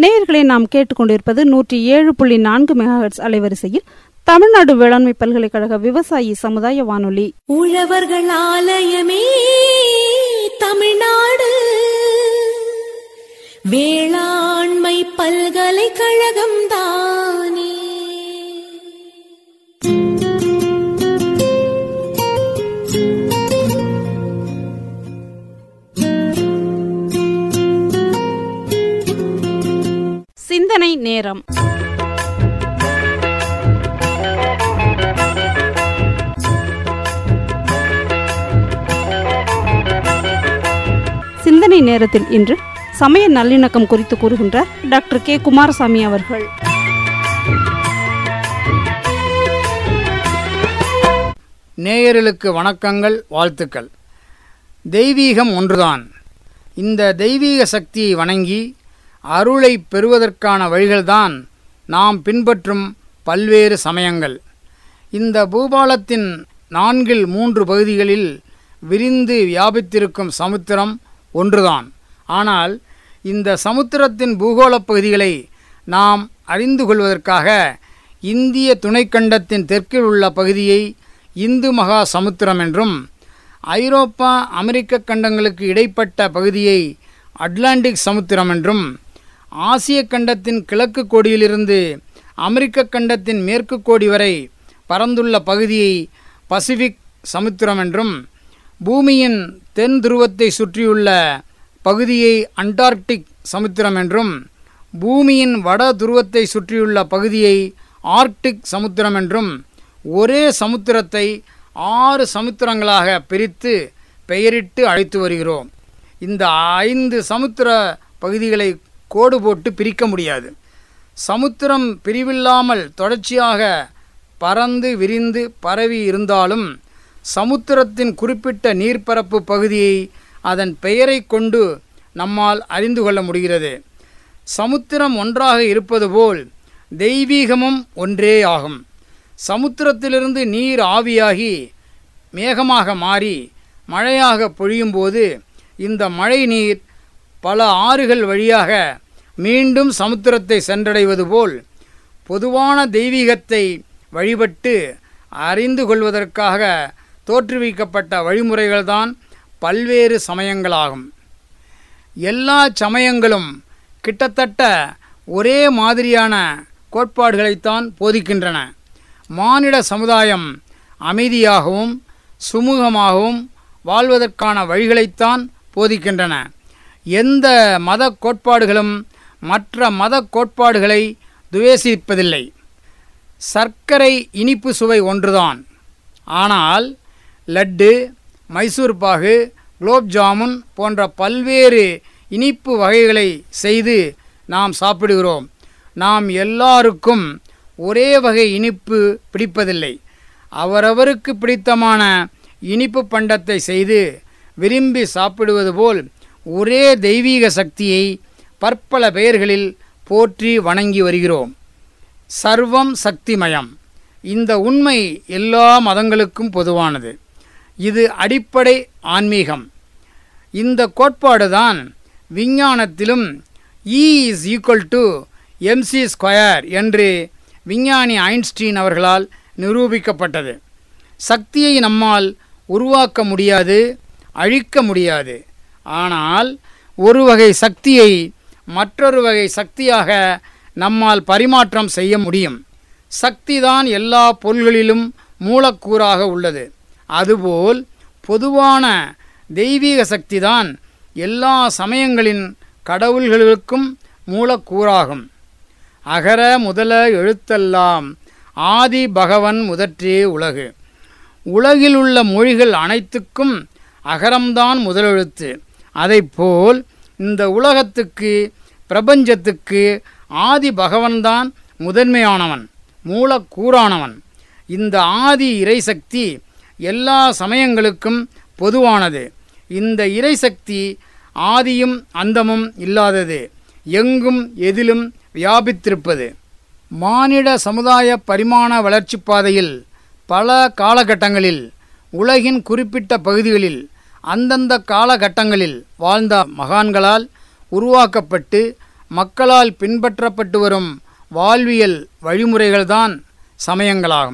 நேயர்களை நாம் கேட்டுக்கொண்டிருப்பது நூற்றி ஏழு புள்ளி நான்கு மெகாஹெட்ஸ் அலைவரிசையில் தமிழ்நாடு வேளாண்மை பல்கலைக்கழக விவசாயி சமுதாய வானொலி உழவர்கள் ஆலயமே தமிழ்நாடு வேளாண்மை பல்கலைக்கழகம் தானே சிந்தனை நேரம் சிந்தனை நேரத்தில் இன்று சமய நல்லிணக்கம் குறித்து கூறுகின்றார் டாக்டர் கே குமாரசாமி அவர்கள் நேயர்களுக்கு வணக்கங்கள் வாழ்த்துக்கள் தெய்வீகம் ஒன்றுதான் இந்த தெய்வீக சக்தியை வணங்கி அருளை பெறுவதற்கான வழிகள்தான் நாம் பின்பற்றும் பல்வேறு சமயங்கள் இந்த பூபாலத்தின் நான்கில் மூன்று பகுதிகளில் விரிந்து வியாபித்திருக்கும் சமுத்திரம் ஒன்றுதான் ஆனால் இந்த சமுத்திரத்தின் பூகோளப் பகுதிகளை நாம் அறிந்து கொள்வதற்காக இந்திய துணைக்கண்டத்தின் தெற்கில் உள்ள பகுதியை இந்து மகா சமுத்திரம் என்றும் ஐரோப்பா அமெரிக்க கண்டங்களுக்கு இடைப்பட்ட பகுதியை அட்லாண்டிக் சமுத்திரம் என்றும் ஆசிய கண்டத்தின் கிழக்கு கோடியிலிருந்து அமெரிக்க கண்டத்தின் மேற்கு கோடி வரை பரந்துள்ள பகுதியை பசிபிக் சமுத்திரம் என்றும் பூமியின் தென் துருவத்தை சுற்றியுள்ள பகுதியை அண்டார்க்டிக் சமுத்திரம் என்றும் பூமியின் வட துருவத்தை சுற்றியுள்ள பகுதியை ஆர்க்டிக் சமுத்திரம் என்றும் ஒரே சமுத்திரத்தை ஆறு சமுத்திரங்களாக பிரித்து பெயரிட்டு அழைத்து வருகிறோம் இந்த ஐந்து சமுத்திர பகுதிகளை கோடு போட்டு பிரிக்க முடியாது சமுத்திரம் பிரிவில்லாமல் தொடர்ச்சியாக பறந்து விரிந்து பரவி இருந்தாலும் சமுத்திரத்தின் குறிப்பிட்ட நீர்ப்பரப்பு பகுதியை அதன் பெயரை கொண்டு நம்மால் அறிந்து கொள்ள முடிகிறது சமுத்திரம் ஒன்றாக இருப்பது போல் தெய்வீகமும் ஒன்றே ஆகும் சமுத்திரத்திலிருந்து நீர் ஆவியாகி மேகமாக மாறி மழையாக பொழியும்போது இந்த மழை நீர் பல ஆறுகள் வழியாக மீண்டும் சமுத்திரத்தை சென்றடைவது போல் பொதுவான தெய்வீகத்தை வழிபட்டு அறிந்து கொள்வதற்காக தோற்றுவிக்கப்பட்ட வழிமுறைகள்தான் பல்வேறு சமயங்களாகும் எல்லா சமயங்களும் கிட்டத்தட்ட ஒரே மாதிரியான கோட்பாடுகளைத்தான் போதிக்கின்றன மானிட சமுதாயம் அமைதியாகவும் சுமூகமாகவும் வாழ்வதற்கான வழிகளைத்தான் போதிக்கின்றன எந்த மத கோட்பாடுகளும் மற்ற மத கோட்பாடுகளை துவேசிப்பதில்லை சர்க்கரை இனிப்பு சுவை ஒன்றுதான் ஆனால் லட்டு மைசூர் பாகு குலோப் ஜாமுன் போன்ற பல்வேறு இனிப்பு வகைகளை செய்து நாம் சாப்பிடுகிறோம் நாம் எல்லாருக்கும் ஒரே வகை இனிப்பு பிடிப்பதில்லை அவரவருக்கு பிடித்தமான இனிப்பு பண்டத்தை செய்து விரும்பி சாப்பிடுவது போல் ஒரே தெய்வீக சக்தியை பற்பல பெயர்களில் போற்றி வணங்கி வருகிறோம் சர்வம் சக்திமயம் இந்த உண்மை எல்லா மதங்களுக்கும் பொதுவானது இது அடிப்படை ஆன்மீகம் இந்த கோட்பாடுதான் விஞ்ஞானத்திலும் E is equal to MC square என்று விஞ்ஞானி ஐன்ஸ்டீன் அவர்களால் நிரூபிக்கப்பட்டது சக்தியை நம்மால் உருவாக்க முடியாது அழிக்க முடியாது ஆனால் ஒரு வகை சக்தியை மற்றொரு வகை சக்தியாக நம்மால் பரிமாற்றம் செய்ய முடியும் சக்திதான் எல்லா பொருள்களிலும் மூலக்கூறாக உள்ளது அதுபோல் பொதுவான தெய்வீக சக்திதான் எல்லா சமயங்களின் கடவுள்களுக்கும் மூலக்கூறாகும் அகர முதல எழுத்தெல்லாம் ஆதி பகவன் முதற்றே உலகு உலகில் உள்ள மொழிகள் அனைத்துக்கும் அகரம்தான் முதலெழுத்து அதைப்போல் இந்த உலகத்துக்கு பிரபஞ்சத்துக்கு ஆதி பகவன்தான் முதன்மையானவன் மூலக்கூறானவன் இந்த ஆதி இறைசக்தி எல்லா சமயங்களுக்கும் பொதுவானது இந்த இறைசக்தி ஆதியும் அந்தமும் இல்லாதது எங்கும் எதிலும் வியாபித்திருப்பது மானிட சமுதாய பரிமாண வளர்ச்சிப் பாதையில் பல காலகட்டங்களில் உலகின் குறிப்பிட்ட பகுதிகளில் அந்தந்த காலகட்டங்களில் வாழ்ந்த மகான்களால் உருவாக்கப்பட்டு மக்களால் பின்பற்றப்பட்டு வரும் வாழ்வியல் வழிமுறைகள்தான் சமயங்களாகும்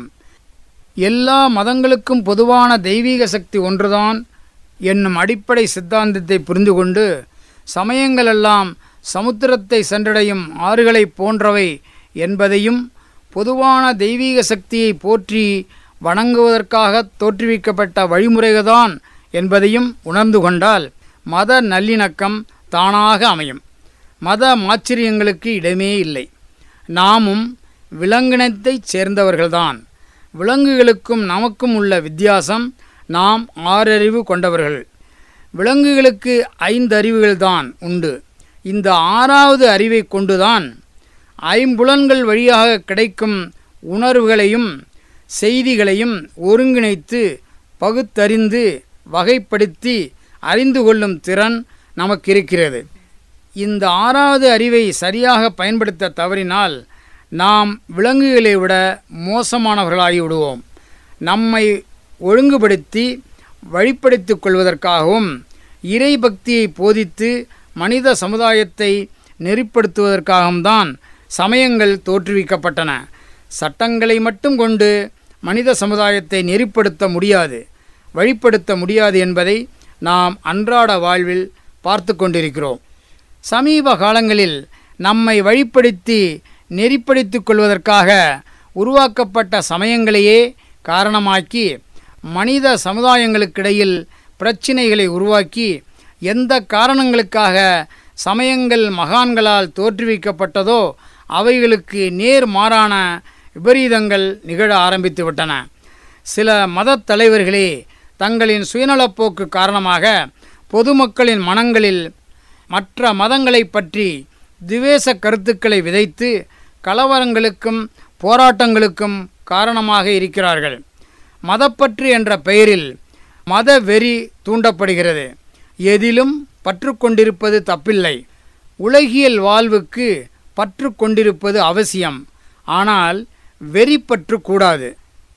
எல்லா மதங்களுக்கும் பொதுவான தெய்வீக சக்தி ஒன்றுதான் என்னும் அடிப்படை சித்தாந்தத்தை புரிந்து கொண்டு சமயங்களெல்லாம் சமுத்திரத்தை சென்றடையும் ஆறுகளைப் போன்றவை என்பதையும் பொதுவான தெய்வீக சக்தியை போற்றி வணங்குவதற்காக தோற்றுவிக்கப்பட்ட வழிமுறைகள்தான் என்பதையும் உணர்ந்து கொண்டால் மத நல்லிணக்கம் தானாக அமையும் மத மாச்சரியங்களுக்கு இடமே இல்லை நாமும் விலங்கினத்தைச் சேர்ந்தவர்கள்தான் விலங்குகளுக்கும் நமக்கும் உள்ள வித்தியாசம் நாம் ஆறறிவு கொண்டவர்கள் விலங்குகளுக்கு ஐந்து அறிவுகள்தான் உண்டு இந்த ஆறாவது அறிவை கொண்டுதான் ஐம்புலன்கள் வழியாக கிடைக்கும் உணர்வுகளையும் செய்திகளையும் ஒருங்கிணைத்து பகுத்தறிந்து வகைப்படுத்தி அறிந்து கொள்ளும் திறன் நமக்கு இருக்கிறது இந்த ஆறாவது அறிவை சரியாக பயன்படுத்த தவறினால் நாம் விலங்குகளை விட மோசமானவர்களாகி விடுவோம் நம்மை ஒழுங்குபடுத்தி வழிப்படுத்திக் கொள்வதற்காகவும் இறை பக்தியை போதித்து மனித சமுதாயத்தை நெறிப்படுத்துவதற்காகவும் தான் சமயங்கள் தோற்றுவிக்கப்பட்டன சட்டங்களை மட்டும் கொண்டு மனித சமுதாயத்தை நெறிப்படுத்த முடியாது வழிப்படுத்த முடியாது என்பதை நாம் அன்றாட வாழ்வில் பார்த்து கொண்டிருக்கிறோம் சமீப காலங்களில் நம்மை வழிப்படுத்தி நெறிப்படுத்திக் கொள்வதற்காக உருவாக்கப்பட்ட சமயங்களையே காரணமாக்கி மனித சமுதாயங்களுக்கிடையில் பிரச்சினைகளை உருவாக்கி எந்த காரணங்களுக்காக சமயங்கள் மகான்களால் தோற்றுவிக்கப்பட்டதோ அவைகளுக்கு நேர் மாறான விபரீதங்கள் நிகழ ஆரம்பித்து விட்டன சில மதத் தலைவர்களே தங்களின் சுயநலப்போக்கு காரணமாக பொதுமக்களின் மனங்களில் மற்ற மதங்களை பற்றி துவேச கருத்துக்களை விதைத்து கலவரங்களுக்கும் போராட்டங்களுக்கும் காரணமாக இருக்கிறார்கள் மதப்பற்று என்ற பெயரில் மத வெறி தூண்டப்படுகிறது எதிலும் பற்று கொண்டிருப்பது தப்பில்லை உலகியல் வாழ்வுக்கு பற்று கொண்டிருப்பது அவசியம் ஆனால் வெறி பற்று கூடாது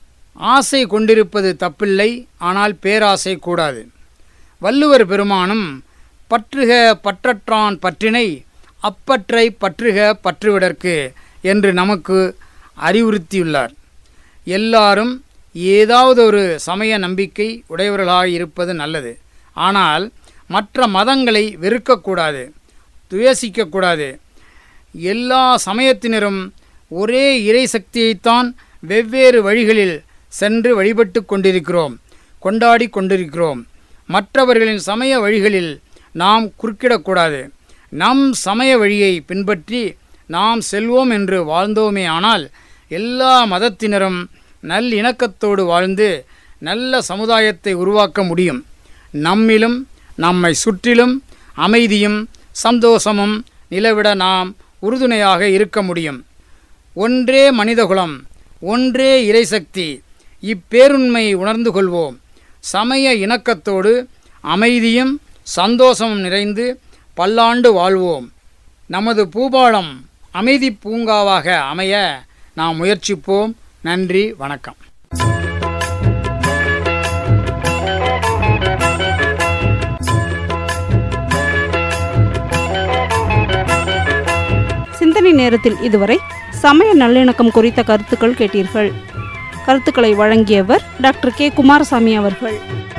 ஆசை கொண்டிருப்பது தப்பில்லை ஆனால் பேராசை கூடாது வள்ளுவர் பெருமானும் பற்றுக பற்றற்றான் பற்றினை அப்பற்றை பற்றுக பற்றுவிடற்கு என்று நமக்கு அறிவுறுத்தியுள்ளார் எல்லாரும் ஏதாவது ஒரு சமய நம்பிக்கை உடையவர்களாக இருப்பது நல்லது ஆனால் மற்ற மதங்களை வெறுக்கக்கூடாது துவேசிக்கக்கூடாது எல்லா சமயத்தினரும் ஒரே இறை சக்தியைத்தான் வெவ்வேறு வழிகளில் சென்று வழிபட்டு கொண்டிருக்கிறோம் கொண்டாடி கொண்டிருக்கிறோம் மற்றவர்களின் சமய வழிகளில் நாம் குறுக்கிடக்கூடாது நம் சமய வழியை பின்பற்றி நாம் செல்வோம் என்று வாழ்ந்தோமே ஆனால் எல்லா மதத்தினரும் நல்லிணக்கத்தோடு வாழ்ந்து நல்ல சமுதாயத்தை உருவாக்க முடியும் நம்மிலும் நம்மை சுற்றிலும் அமைதியும் சந்தோஷமும் நிலவிட நாம் உறுதுணையாக இருக்க முடியும் ஒன்றே மனிதகுலம் ஒன்றே இறைசக்தி இப்பேருண்மையை உணர்ந்து கொள்வோம் சமய இணக்கத்தோடு அமைதியும் சந்தோஷமும் நிறைந்து பல்லாண்டு வாழ்வோம் நமது பூபாலம் அமைதி பூங்காவாக அமைய நாம் முயற்சிப்போம் நன்றி வணக்கம் சிந்தனை நேரத்தில் இதுவரை சமய நல்லிணக்கம் குறித்த கருத்துக்கள் கேட்டீர்கள் கருத்துக்களை வழங்கியவர் டாக்டர் கே குமாரசாமி அவர்கள்